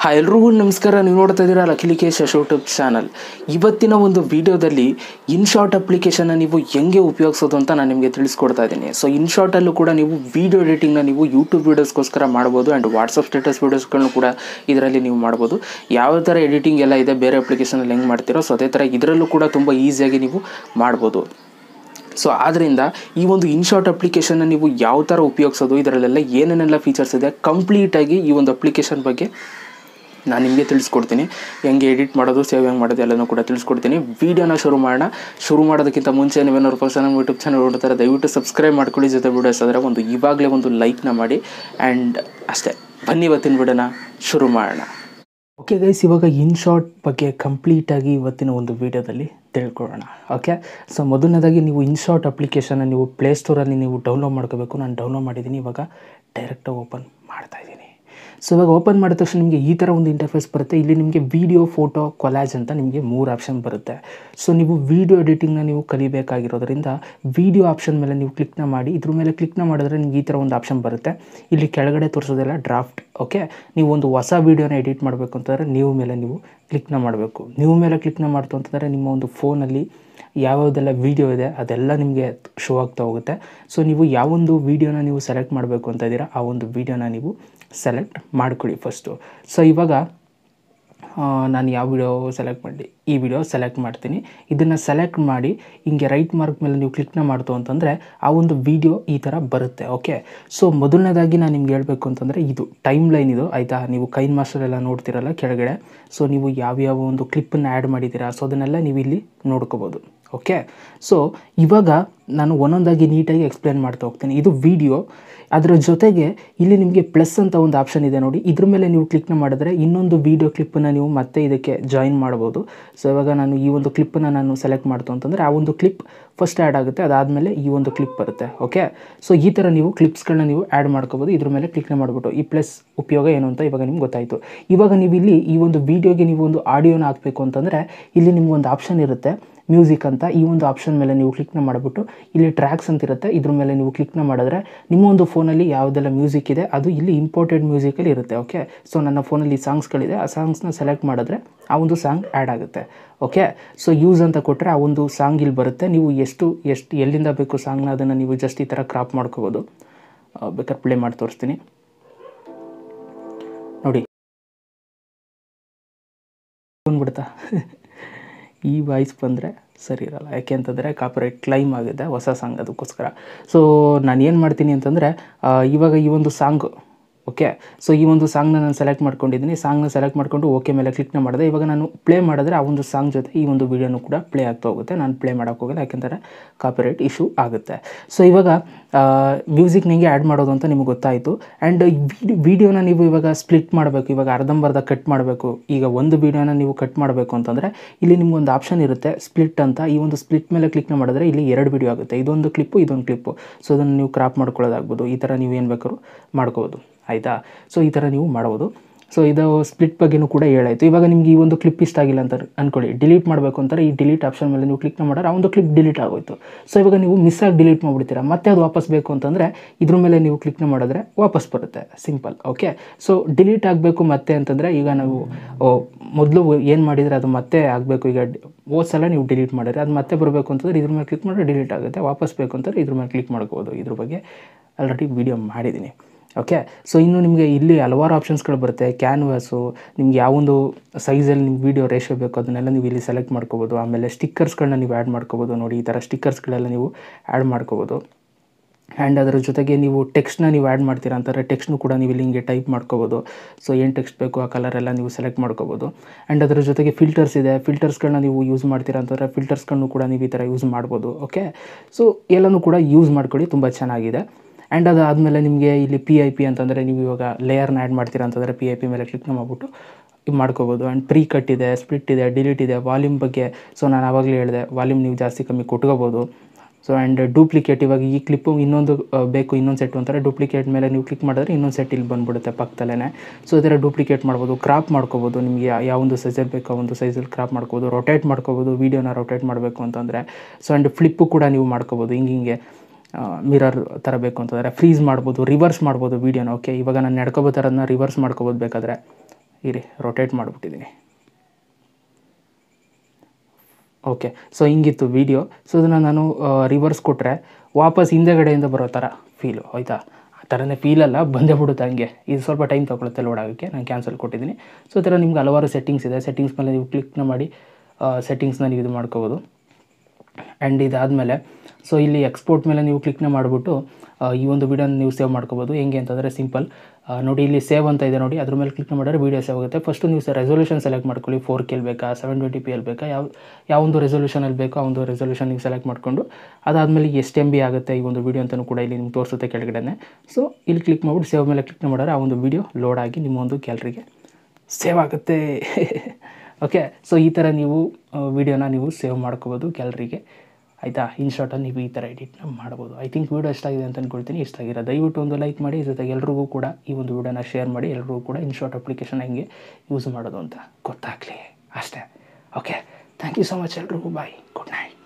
hi ಎಲ್ರಿಗೂ ನಮಸ್ಕಾರ ನೀವು ನೋಡ್ತಾ ಇದ್ದೀರಾ ಅಖಿಲಿಕೇಶ್ ಯೂಟ್ಯೂಬ್ ಚಾನಲ್ ಇವತ್ತಿನ ಒಂದು ವಿಡಿಯೋದಲ್ಲಿ ಇನ್ಶಾರ್ಟ್ ಅಪ್ಲಿಕೇಶನ್ನ ನೀವು ಹೆಂಗೆ ಉಪಯೋಗಿಸೋದು ಅಂತ ನಾನು ನಿಮಗೆ ತಿಳಿಸ್ಕೊಡ್ತಾ ಇದ್ದೀನಿ ಸೊ ಇನ್ಶಾರ್ಟಲ್ಲೂ ಕೂಡ ನೀವು ವಿಡಿಯೋ ಎಡಿಟಿಂಗ್ನ ನೀವು ಯೂಟ್ಯೂಬ್ ವೀಡಿಯೋಸ್ಗೋಸ್ಕರ ಮಾಡ್ಬೋದು ಆ್ಯಂಡ್ ವಾಟ್ಸಪ್ ಸ್ಟೇಟಸ್ ವೀಡಿಯೋಸ್ಗಳನ್ನು ಕೂಡ ಇದರಲ್ಲಿ ನೀವು ಮಾಡ್ಬೋದು ಯಾವ ಥರ ಎಡಿಟಿಂಗ್ ಎಲ್ಲ ಇದೆ ಬೇರೆ ಅಪ್ಲಿಕೇಶನಲ್ಲಿ ಹೆಂಗೆ ಮಾಡ್ತೀರೋ ಸೊ ಅದೇ ಥರ ಇದರಲ್ಲೂ ಕೂಡ ತುಂಬ ಈಸಿಯಾಗಿ ನೀವು ಮಾಡ್ಬೋದು ಸೊ ಆದ್ದರಿಂದ ಈ ಒಂದು ಇನ್ಶಾರ್ಟ್ ಅಪ್ಲಿಕೇಶನ್ನ ನೀವು ಯಾವ ಥರ ಉಪಯೋಗಿಸೋದು ಇದರಲ್ಲೆಲ್ಲ ಏನೇನೆಲ್ಲ ಫೀಚರ್ಸ್ ಇದೆ ಕಂಪ್ಲೀಟಾಗಿ ಈ ಒಂದು ಅಪ್ಲಿಕೇಶನ್ ಬಗ್ಗೆ ನಾನು ನಿಮಗೆ ತಿಳಿಸ್ಕೊಡ್ತೀನಿ ಹೆಂಗೆ ಎಡಿಟ್ ಮಾಡೋದು ಸೇವ್ ಹೆಂಗೆ ಮಾಡೋದು ಎಲ್ಲನೂ ಕೂಡ ತಿಳಿಸ್ಕೊಡ್ತೀನಿ ವೀಡಿಯೋನ ಶುರು ಮಾಡೋಣ ಶುರು ಮಾಡೋದಕ್ಕಿಂತ ಮುಂಚೆ ನೀವೇನಾದ್ರು ಫಸ್ಟ್ ನಮ್ಮ ಯೂಟ್ಯೂಬ್ ಚಾನಲ್ ನೋಡ್ತಾರೆ ದಯವಿಟ್ಟು ಸಬ್ಸ್ಕ್ರೈಬ್ ಮಾಡ್ಕೊಳ್ಳಿ ಜೊತೆ ವೀಡಿಯೋಸ್ ಆದರೆ ಒಂದು ಇವಾಗಲೇ ಒಂದು ಲೈಕ್ನ ಮಾಡಿ ಆ್ಯಂಡ್ ಅಷ್ಟೇ ಬನ್ನಿ ಇವತ್ತಿನ ವಿಡಿಯೋನ ಶುರು ಮಾಡೋಣ ಓಕೆ ಗೈಸ್ ಇವಾಗ ಇನ್ ಶಾರ್ಟ್ ಬಗ್ಗೆ ಕಂಪ್ಲೀಟಾಗಿ ಇವತ್ತಿನ ಒಂದು ವಿಡಿಯೋದಲ್ಲಿ ತಿಳ್ಕೊಳ್ಳೋಣ ಓಕೆ ಸೊ ಮೊದಲನೇದಾಗಿ ನೀವು ಇನ್ ಶಾರ್ಟ್ ಅಪ್ಲಿಕೇಶನ್ನ ನೀವು ಪ್ಲೇಸ್ಟೋರಲ್ಲಿ ನೀವು ಡೌನ್ಲೋಡ್ ಮಾಡ್ಕೋಬೇಕು ನಾನು ಡೌನ್ಲೋಡ್ ಮಾಡಿದ್ದೀನಿ ಇವಾಗ ಡೈರೆಕ್ಟಾಗಿ ಓಪನ್ ಮಾಡ್ತಾ ಇದ್ದೀನಿ ಸೊ ಇವಾಗ ಓಪನ್ ಮಾಡಿದ ತಕ್ಷಣ ನಿಮಗೆ ಈ ಥರ ಒಂದು ಇಂಟರ್ಫೇಸ್ ಬರುತ್ತೆ ಇಲ್ಲಿ ನಿಮಗೆ ವೀಡಿಯೋ ಫೋಟೋ ಕೊಲಾಜ್ ಅಂತ ನಿಮಗೆ ಮೂರು ಆಪ್ಷನ್ ಬರುತ್ತೆ ಸೊ ನೀವು ವೀಡಿಯೋ ಎಡಿಟಿಂಗ್ನ ನೀವು ಕಲಿಬೇಕಾಗಿರೋದ್ರಿಂದ ವೀಡಿಯೋ ಆಪ್ಷನ್ ಮೇಲೆ ನೀವು ಕ್ಲಿಕ್ನ ಮಾಡಿ ಇದ್ರ ಮೇಲೆ ಕ್ಲಿಕ್ನ ಮಾಡಿದ್ರೆ ನಿಮ್ಗೆ ಈ ಥರ ಒಂದು ಆಪ್ಷನ್ ಬರುತ್ತೆ ಇಲ್ಲಿ ಕೆಳಗಡೆ ತೋರಿಸೋದೆಲ್ಲ ಡ್ರಾಫ್ಟ್ ಓಕೆ ನೀವು ಒಂದು ಹೊಸ ವೀಡಿಯೋನ ಎಡಿಟ್ ಮಾಡಬೇಕು ಅಂತಂದರೆ ನೀವು ಮೇಲೆ ನೀವು ಕ್ಲಿಕ್ನ ಮಾಡಬೇಕು ನೀವು ಮೇಲೆ ಕ್ಲಿಕ್ನ ಮಾಡ್ತು ಅಂತಂದರೆ ನಿಮ್ಮ ಒಂದು ಫೋನಲ್ಲಿ ಯಾವ್ಯಾವುದೆಲ್ಲ ವೀಡಿಯೋ ಇದೆ ಅದೆಲ್ಲ ನಿಮಗೆ ಶೋ ಆಗ್ತಾ ಹೋಗುತ್ತೆ ಸೊ ನೀವು ಯಾವೊಂದು ವೀಡಿಯೋನ ನೀವು ಸೆಲೆಕ್ಟ್ ಮಾಡಬೇಕು ಅಂತ ಇದ್ದೀರಾ ಆ ಒಂದು ವೀಡಿಯೋನ ನೀವು ಸೆಲೆಕ್ಟ್ ಮಾಡ್ಕೊಳ್ಳಿ ಫಸ್ಟು ಸೊ ಇವಾಗ ಆ, ನಾನು ಯಾವ ವಿಡಿಯೋ ಸೆಲೆಕ್ಟ್ ಮಾಡಲಿ ಈ ವಿಡಿಯೋ ಸೆಲೆಕ್ಟ್ ಮಾಡ್ತೀನಿ ಇದನ್ನು ಸೆಲೆಕ್ಟ್ ಮಾಡಿ ಹಿಂಗೆ ರೈಟ್ ಮಾರ್ಕ್ ಮೇಲೆ ನೀವು ಕ್ಲಿಕ್ನ ಮಾಡ್ತು ಅಂತಂದರೆ ಆ ಒಂದು ವಿಡಿಯೋ ಈ ಥರ ಬರುತ್ತೆ ಓಕೆ ಸೊ ಮೊದಲನೇದಾಗಿ ನಾನು ನಿಮ್ಗೆ ಹೇಳಬೇಕು ಅಂತಂದರೆ ಇದು ಟೈಮ್ ಲೈನ್ ಇದು ಆಯಿತಾ ನೀವು ಕೈನ್ ಮಾಸ್ಟರ್ ಎಲ್ಲ ನೋಡ್ತಿರಲ್ಲ ಕೆಳಗಡೆ ಸೊ ನೀವು ಯಾವ್ಯಾವ ಒಂದು ಕ್ಲಿಪ್ಪನ್ನು ಆ್ಯಡ್ ಮಾಡಿದ್ದೀರಾ ಸೊ ಅದನ್ನೆಲ್ಲ ನೀವು ಇಲ್ಲಿ ನೋಡ್ಕೋಬೋದು ಓಕೆ ಸೊ ಇವಾಗ ನಾನು ಒಂದೊಂದಾಗಿ ನೀಟಾಗಿ ಎಕ್ಸ್ಪ್ಲೇನ್ ಮಾಡ್ತಾ ಹೋಗ್ತೀನಿ ಇದು ವಿಡಿಯೋ ಅದರ ಜೊತೆಗೆ ಇಲ್ಲಿ ನಿಮಗೆ ಪ್ಲಸ್ ಅಂತ ಒಂದು ಆಪ್ಷನ್ ಇದೆ ನೋಡಿ ಇದ್ರ ಮೇಲೆ ನೀವು ಕ್ಲಿಕ್ನ ಮಾಡಿದ್ರೆ ಇನ್ನೊಂದು ವೀಡಿಯೋ ಕ್ಲಿಪ್ಪನ್ನು ನೀವು ಮತ್ತೆ ಇದಕ್ಕೆ ಜಾಯಿನ್ ಮಾಡ್ಬೋದು ಸೊ ಇವಾಗ ನಾನು ಈ ಒಂದು ಕ್ಲಿಪ್ಪನ್ನು ನಾನು ಸೆಲೆಕ್ಟ್ ಮಾಡ್ತು ಅಂತಂದರೆ ಆ ಒಂದು ಕ್ಲಿಪ್ ಫಸ್ಟ್ ಆ್ಯಡ್ ಆಗುತ್ತೆ ಅದಾದಮೇಲೆ ಈ ಒಂದು ಕ್ಲಿಪ್ ಬರುತ್ತೆ ಓಕೆ ಸೊ ಈ ಥರ ನೀವು ಕ್ಲಿಪ್ಸ್ಗಳನ್ನ ನೀವು ಆ್ಯಡ್ ಮಾಡ್ಕೋಬೋದು ಇದ್ರ ಮೇಲೆ ಕ್ಲಿಕ್ನ ಮಾಡಿಬಿಟ್ಟು ಈ ಪ್ಲಸ್ ಉಪಯೋಗ ಏನು ಅಂತ ಇವಾಗ ನಿಮ್ಗೆ ಗೊತ್ತಾಯಿತು ಇವಾಗ ನೀವು ಇಲ್ಲಿ ಈ ಒಂದು ವೀಡಿಯೋಗೆ ನೀವು ಒಂದು ಆಡಿಯೋನ ಹಾಕಬೇಕು ಅಂತಂದರೆ ಇಲ್ಲಿ ನಿಮ್ಗೆ ಒಂದು ಆಪ್ಷನ್ ಇರುತ್ತೆ ಮ್ಯೂಸಿಕ್ ಅಂತ ಈ ಒಂದು ಆಪ್ಷನ್ ಮೇಲೆ ನೀವು ಕ್ಲಿಕ್ನ ಮಾಡಿಬಿಟ್ಟು ಇಲ್ಲಿ ಟ್ರ್ಯಾಕ್ಸ್ ಅಂತ ಇರುತ್ತೆ ಇದ್ರ ಮೇಲೆ ನೀವು ಕ್ಲಿಕ್ನ ಮಾಡಿದ್ರೆ ನಿಮ್ಮ ಒಂದು ಫೋನಲ್ಲಿ ಯಾವುದೆಲ್ಲ ಮ್ಯೂಸಿಕ್ ಇದೆ ಅದು ಇಲ್ಲಿ ಇಂಪೋರ್ಟೆಡ್ ಮ್ಯೂಸಿಕಲ್ಲಿ ಇರುತ್ತೆ ಓಕೆ ಸೊ ನನ್ನ ಫೋನಲ್ಲಿ ಸಾಂಗ್ಸ್ಗಳಿದೆ ಆ ಸಾಂಗ್ಸ್ನ ಸೆಲೆಕ್ಟ್ ಮಾಡಿದ್ರೆ ಆ ಒಂದು ಸಾಂಗ್ ಆ್ಯಡ್ ಆಗುತ್ತೆ ಓಕೆ ಸೊ ಯೂಸ್ ಅಂತ ಕೊಟ್ಟರೆ ಆ ಒಂದು ಸಾಂಗ್ ಇಲ್ಲಿ ಬರುತ್ತೆ ನೀವು ಎಷ್ಟು ಎಷ್ಟು ಎಲ್ಲಿಂದ ಬೇಕು ಸಾಂಗ್ನ ಅದನ್ನು ನೀವು ಜಸ್ಟ್ ಈ ಥರ ಕ್ರಾಪ್ ಮಾಡ್ಕೋಬೋದು ಆ, ಬೇಕಾದ್ರೆ ಪ್ಲೇ ಮಾಡಿ ತೋರಿಸ್ತೀನಿ ನೋಡಿ ಬಂದ್ಬಿಡ್ತಾ ಈ ವಾಯ್ಸ್ ಬಂದರೆ ಸರಿ ಇರಲ್ಲ ಯಾಕೆ ಅಂತಂದರೆ ಕಾಪರೇಟ್ ಕ್ಲೈಮ್ ಆಗಿದೆ ಹೊಸ ಸಾಂಗ್ ಅದಕ್ಕೋಸ್ಕರ ಸೊ ನಾನು ಏನು ಮಾಡ್ತೀನಿ ಅಂತಂದರೆ ಆ, ಇವಾಗ ಈ ಒಂದು ಸಾಂಗು ಓಕೆ ಸೊ ಈ ಒಂದು ಸಾಂಗ್ನ ನಾನು ಸೆಲೆಕ್ಟ್ ಮಾಡ್ಕೊಂಡಿದ್ದೀನಿ ಸಾಂಗ್ನ ಸೆಲೆಕ್ಟ್ ಮಾಡಿಕೊಂಡು ಓಕೆ ಮೇಲೆ ಕ್ಲಿಕ್ನ ಮಾಡಿದೆ ಇವಾಗ ನಾನು ಪ್ಲೇ ಮಾಡಿದ್ರೆ ಆ ಒಂದು ಸಾಂಗ್ ಜೊತೆ ಈ ಒಂದು ವೀಡಿಯೋನು ಕೂಡ ಪ್ಲೇ ಆಗ್ತಾ ಹೋಗುತ್ತೆ ನಾನು ಪ್ಲೇ ಮಾಡೋಕ್ಕೆ ಹೋಗಲ್ಲ ಯಾಕೆಂದರೆ ಕಾಪಿರೈಟ್ ಇಶ್ಯೂ ಆಗುತ್ತೆ ಸೊ ಇವಾಗ ಮ್ಯೂಸಿಕ್ ನಿಮಗೆ ಆ್ಯಡ್ ಮಾಡೋದು ಅಂತ ನಿಮಗೆ ಗೊತ್ತಾಯಿತು ಆ್ಯಂಡ್ ವಿಡಿಯೋನ ನೀವು ಇವಾಗ ಸ್ಪ್ಲಿಟ್ ಮಾಡಬೇಕು ಇವಾಗ ಅರ್ಧಂಬರ್ಧ ಕಟ್ ಮಾಡಬೇಕು ಈಗ ಒಂದು ವೀಡಿಯೋನ ನೀವು ಕಟ್ ಮಾಡಬೇಕು ಅಂತಂದರೆ ಇಲ್ಲಿ ನಿಮ್ಗೊಂದು ಆಪ್ಷನ್ ಇರುತ್ತೆ ಸ್ಪ್ಲಿಟ್ ಅಂತ ಈ ಒಂದು ಸ್ಪ್ಲಿಟ್ ಮೇಲೆ ಕ್ಲಿಕ್ನ ಮಾಡಿದ್ರೆ ಇಲ್ಲಿ ಎರಡು ವಿಡಿಯೋ ಆಗುತ್ತೆ ಇದೊಂದು ಕ್ಲಿಪ್ಪು ಇದೊಂದು ಕ್ಲಿಪ್ಪು ಸೊ ಅದನ್ನು ನೀವು ಕ್ರಾಪ್ ಮಾಡ್ಕೊಳ್ಳೋದಾಗ್ಬೋದು ಈ ಥರ ನೀವು ಏನು ಬೇಕಾದ್ರೂ ಮಾಡ್ಕೋಬೋದು ಆಯಿತಾ ಸೊ ಈ ಥರ ನೀವು ಮಾಡ್ಬೋದು ಸೊ ಇದು ಸ್ಪ್ಲಿಟ್ ಬಗ್ಗೆನೂ ಕೂಡ ಹೇಳಾಯಿತು ಇವಾಗ ನಿಮ್ಗೆ ಈ ಒಂದು ಕ್ಲಿಪ್ ಇಷ್ಟ ಆಗಿಲ್ಲ ಅಂತ ಅನ್ಕೊಳ್ಳಿ ಡಿಲೀಟ್ ಮಾಡಬೇಕು ಅಂತಾರೆ ಈ ಡಿಲೀಟ್ ಆಪ್ಷನ್ ಮೇಲೆ ನೀವು ಕ್ಲಿಕ್ ಮಾಡಿದ್ರೆ ಆ ಒಂದು ಕ್ಲಿಪ್ ಡಿಲೀಟ್ ಆಗೋಯ್ತು ಸೊ ಇವಾಗ ನೀವು ಮಿಸ್ ಆಗಿ ಡಿಲೀಟ್ ಮಾಡಿಬಿಡ್ತೀರಾ ಮತ್ತೆ ಅದು ವಾಪಸ್ ಬೇಕು ಅಂತಂದರೆ ಇದ್ರ ಮೇಲೆ ನೀವು ಕ್ಲಿಕ್ನ ಮಾಡಿದ್ರೆ ವಾಪಸ್ ಬರುತ್ತೆ ಸಿಂಪಲ್ ಓಕೆ ಸೊ ಡಿಲೀಟ್ ಆಗಬೇಕು ಮತ್ತೆ ಅಂತಂದರೆ ಈಗ ನಾವು ಮೊದಲು ಏನು ಮಾಡಿದರೆ ಅದು ಮತ್ತೆ ಆಗಬೇಕು ಈಗ ಹೋದ ಸಲ ನೀವು ಡಿಲೀಟ್ ಮಾಡಿದ್ರೆ ಅದು ಮತ್ತೆ ಬರಬೇಕು ಅಂತಂದರೆ ಇದ್ರ ಮೇಲೆ ಕ್ಲಿಕ್ ಮಾಡಿದ್ರೆ ಡಿಲೀಟ್ ಆಗುತ್ತೆ ವಾಪಸ್ ಬೇಕು ಅಂತಂದರೆ ಇದ್ರ ಮೇಲೆ ಕ್ಲಿಕ್ ಮಾಡ್ಕೋಬೋದು ಇದ್ರ ಬಗ್ಗೆ ಆಲ್ರೆಡಿ ವಿಡಿಯೋ ಮಾಡಿದ್ದೀನಿ ಓಕೆ ಸೊ ಇನ್ನು ನಿಮಗೆ ಇಲ್ಲಿ ಹಲವಾರು ಆಪ್ಷನ್ಸ್ಗಳು ಬರುತ್ತೆ ಕ್ಯಾನ್ವಾಸು ನಿಮ್ಗೆ ಯಾವೊಂದು ಸೈಜಲ್ಲಿ ನಿಮ್ಗೆ ವೀಡಿಯೋ ರೇಷೋ ಬೇಕು ಅದನ್ನೆಲ್ಲ ನೀವು ಇಲ್ಲಿ ಸೆಲೆಕ್ಟ್ ಮಾಡ್ಕೋಬೋದು ಆಮೇಲೆ ಸ್ಟಿಕ್ಕರ್ಸ್ಗಳನ್ನ ನೀವು ಆ್ಯಡ್ ಮಾಡ್ಕೋಬೋದು ನೋಡಿ ಈ ಥರ ಸ್ಟಿಕ್ಕರ್ಸ್ಗಳೆಲ್ಲ ನೀವು ಆ್ಯಡ್ ಮಾಡ್ಕೋಬೋದು ಆ್ಯಂಡ್ ಅದರ ಜೊತೆಗೆ ನೀವು ಟೆಕ್ಸ್ಟ್ನ ನೀವು ಆ್ಯಡ್ ಮಾಡ್ತೀರಾ ಅಂತಾರೆ ಟೆಕ್ಸ್ಟ್ನು ಕೂಡ ನೀವು ಇಲ್ಲಿ ಹಿಂಗೆ ಟೈಪ್ ಮಾಡ್ಕೋಬೋದು ಸೊ ಏನು ಟೆಕ್ಸ್ಟ್ ಬೇಕು ಆ ಕಲರ್ ಎಲ್ಲ ನೀವು ಸೆಲೆಕ್ಟ್ ಮಾಡ್ಕೋಬೋದು ಆ್ಯಂಡ್ ಅದರ ಜೊತೆಗೆ ಫಿಲ್ಟರ್ಸ್ ಇದೆ ಫಿಲ್ಟರ್ಸ್ಗಳನ್ನ ನೀವು ಯೂಸ್ ಮಾಡ್ತೀರಾ ಅಂತಂದರೆ ಫಿಲ್ಟರ್ಸ್ಗಳನ್ನು ಕೂಡ ನೀವು ಈ ಥರ ಯೂಸ್ ಮಾಡ್ಬೋದು ಓಕೆ ಸೊ ಎಲ್ಲನೂ ಕೂಡ ಯೂಸ್ ಮಾಡ್ಕೊಳ್ಳಿ ತುಂಬ ಚೆನ್ನಾಗಿದೆ ಆ್ಯಂಡ್ ಅದಾದಮೇಲೆ ನಿಮಗೆ ಇಲ್ಲಿ ಪಿ ಐ ಪಿ ಅಂತಂದರೆ ನೀವು ಇವಾಗ ಲೇಯರ್ನ ಆ್ಯಡ್ ಮಾಡ್ತೀರಾ ಅಂತಂದರೆ ಪಿ ಐ ಪಿ ಮೇಲೆ ಕ್ಲಿಕ್ನ ಮಾಡಿಬಿಟ್ಟು ಇದು ಮಾಡ್ಕೋಬೋದು ಆ್ಯಂಡ್ ಪ್ರೀ ಕಟ್ ಇದೆ ಸ್ಪ್ಲಿಟ್ ಇದೆ ಡಿಲೀಟ್ ಇದೆ ವಾಲ್ಯೂಮ್ ಬಗ್ಗೆ ಸೊ ನಾನು ಆವಾಗಲೇ ಹೇಳಿದೆ ವಾಲ್ಯೂಮ್ ನೀವು ಜಾಸ್ತಿ ಕಮ್ಮಿ ಕೊಟ್ಕೋಬೋದು ಸೊ ಆ್ಯಂಡ್ ಡೂಪ್ಲಿಕೇಟ್ ಇವಾಗ ಈ ಕ್ಲಿಪ್ಪು ಇನ್ನೊಂದು ಆ, ಬೇಕು ಇನ್ನೊಂದು ಸೆಟ್ ಅಂತಾರೆ ಡೂಪ್ಲಿಕೇಟ್ ಮೇಲೆ ನೀವು ಕ್ಲಿಕ್ ಮಾಡಿದ್ರೆ ಇನ್ನೊಂದು ಸೆಟ್ ಇಲ್ಲಿ ಬಂದ್ಬಿಡುತ್ತೆ ಪಕ್ಕದಲ್ಲೇ ಸೊ ಇದರ ಡೂಪ್ಲಿಕೇಟ್ ಮಾಡ್ಬೋದು ಕ್ರಾಪ್ ಮಾಡ್ಕೋಬೋದು ನಿಮಗೆ ಯಾವ ಒಂದು ಸೈಜಲ್ಲಿ ಬೇಕೋ ಆ ಒಂದು ಸೈಜಲ್ಲಿ ಕ್ರಾಪ್ ಮಾಡ್ಕೋಬೋದು ರೊಟೇಟ್ ಮಾಡ್ಕೋಬೋದು ವೀಡಿಯೋನ ರೊಟೇಟ್ ಮಾಡಬೇಕು ಅಂತಂದರೆ ಸೊ ಆ್ಯಂಡ್ ಫ್ಲಿಪ್ಪು ಕೂಡ ನೀವು ಮಾಡ್ಕೋಬೋದು ಹಿಂಗೆ ಹಿಂಗೆ ಮಿರರ್ ಥರ ಬೇಕು ಅಂತಂದರೆ ಫ್ರೀಸ್ ಮಾಡ್ಬೋದು ರಿವರ್ಸ್ ಮಾಡ್ಬೋದು ವೀಡಿಯೋನ ಓಕೆ ಇವಾಗ ನಾನು ನಡ್ಕೊಬೋ ಥರದನ್ನ ರಿವರ್ಸ್ ಮಾಡ್ಕೋಬೋದು ಬೇಕಾದರೆ ಇರಿ ರೊಟೇಟ್ ಮಾಡಿಬಿಟ್ಟಿದ್ದೀನಿ ಓಕೆ ಸೊ ಹಿಂಗಿತ್ತು ವೀಡಿಯೋ ಸೊ ಅದನ್ನು ನಾನು ರಿವರ್ಸ್ ಕೊಟ್ಟರೆ ವಾಪಸ್ ಹಿಂದೆಗಡೆಯಿಂದ ಬರೋ ಥರ ಫೀಲು ಆಯಿತಾ ಆ ಥರನೇ ಫೀಲಲ್ಲ ಬಂದೇ ಬಿಡುತ್ತೆ ಹಂಗೆ ಇದು ಸ್ವಲ್ಪ ಟೈಮ್ ತೊಗೊಳುತ್ತೆ ಲೋಡ್ ಆಗೋಕ್ಕೆ ನಾನು ಕ್ಯಾನ್ಸಲ್ ಕೊಟ್ಟಿದ್ದೀನಿ ಸೊ ಈ ಥರ ನಿಮ್ಗೆ ಹಲವಾರು ಸೆಟ್ಟಿಂಗ್ಸ್ ಇದೆ ಸೆಟ್ಟಿಂಗ್ಸ್ ಮೇಲೆ ನೀವು ಕ್ಲಿಕ್ನ ಮಾಡಿ ಸೆಟ್ಟಿಂಗ್ಸ್ನ ನೀವು ಇದು ಮಾಡ್ಕೋಬೋದು ಆ್ಯಂಡ್ ಇದಾದಮೇಲೆ ಸೊ ಇಲ್ಲಿ ಎಕ್ಸ್ಪೋರ್ಟ್ ಮೇಲೆ ನೀವು ಕ್ಲಿಕ್ನ ಮಾಡಿಬಿಟ್ಟು ಈ ಒಂದು ವಿಡಿಯೋನ ನೀವು ಸೇವ್ ಮಾಡ್ಕೋಬೋದು ಹೆಂಗೆ ಅಂತಂದರೆ ಸಿಂಪಲ್ ನೋಡಿ ಇಲ್ಲಿ ಸೇವ್ ಅಂತ ಇದೆ ನೋಡಿ ಅದ್ರ ಮೇಲೆ ಕ್ಲಿಕ್ ಮಾಡಿದ್ರೆ ವೀಡಿಯೋ ಸೇವ್ ಆಗುತ್ತೆ ಫಸ್ಟು ನೀವು ರೆಸೊಲ್ಯೂಷನ್ ಸೆಲೆಕ್ಟ್ ಮಾಡ್ಕೊಳ್ಳಿ ಫೋರ್ ಕೆ ಬೇಕಾ ಸೆವೆನ್ ಟ್ವೆಂಟಿ ಪಿ ಎಲ್ ಬೇಕಾ ಯಾವ ಯಾವ ಒಂದು ರೆಸೊಲ್ಯೂಷನಲ್ಲಿ ಬೇಕೋ ಆ ಒಂದು ರೆಸೊಲ್ಯೂಷನ್ ನೀವು ಸೆಲೆಕ್ಟ್ ಮಾಡಿಕೊಂಡು ಅದಾದಮೇಲೆ ಎಷ್ಟು ಎಮ್ ಬಿ ಆಗುತ್ತೆ ಈ ಒಂದು ವೀಡಿಯೋ ಅಂತಲೂ ಕೂಡ ಇಲ್ಲಿ ನಿಮ್ಗೆ ತೋರಿಸುತ್ತೆ ಕೆಳಗಡೆ ಸೊ ಇಲ್ಲಿ ಕ್ಲಿಕ್ ಮಾಡಿಬಿಟ್ಟು ಸೇವ್ ಮೇಲೆ ಕ್ಲಿಕ್ ಮಾಡಿದ್ರೆ ಆ ಒಂದು ವೀಡಿಯೋ ಲೋಡ್ ಆಗಿ ನಿಮ್ಮ ಒಂದು ಗ್ಯಾಲ್ರಿಗೆ ಸೇವ್ ಆಗುತ್ತೆ ಓಕೆ ಸೊ ಈ ಥರ ನೀವು ವೀಡಿಯೋನ ನೀವು ಸೇವ್ ಮಾಡ್ಕೋಬೋದು ಗ್ಯಾಲರಿಗೆ ಆಯಿತಾ ಇನ್ಶಾರ್ಟಲ್ಲಿ ನೀವು ಈ ಥರ ಎಡಿಟ್ನ ಮಾಡ್ಬೋದು ಐ ಥಿಂಕ್ ವೀಡಿಯೋ ಎಷ್ಟಾಗಿದೆ ಅಂತ ಅಂದ್ಕೊಳ್ತೀನಿ ಇಷ್ಟ ಆಗಿರೋ ದಯವಿಟ್ಟು ಒಂದು ಲೈಕ್ ಮಾಡಿ ಜೊತೆಗೆ ಎಲ್ರಿಗೂ ಕೂಡ ಈ ಒಂದು ವೀಡಿಯೋನ ಶೇರ್ ಮಾಡಿ ಎಲ್ರಿಗೂ ಕೂಡ ಇನ್ಶಾರ್ಟ್ ಅಪ್ಲಿಕೇಶನ್ ಹೆಂಗೆ ಯೂಸ್ ಮಾಡೋದು ಅಂತ ಗೊತ್ತಾಗಲಿ ಅಷ್ಟೇ okay thank you so much ಎಲ್ರಿಗೂ ಬಾಯ್ ಗುಡ್ ನೈಟ್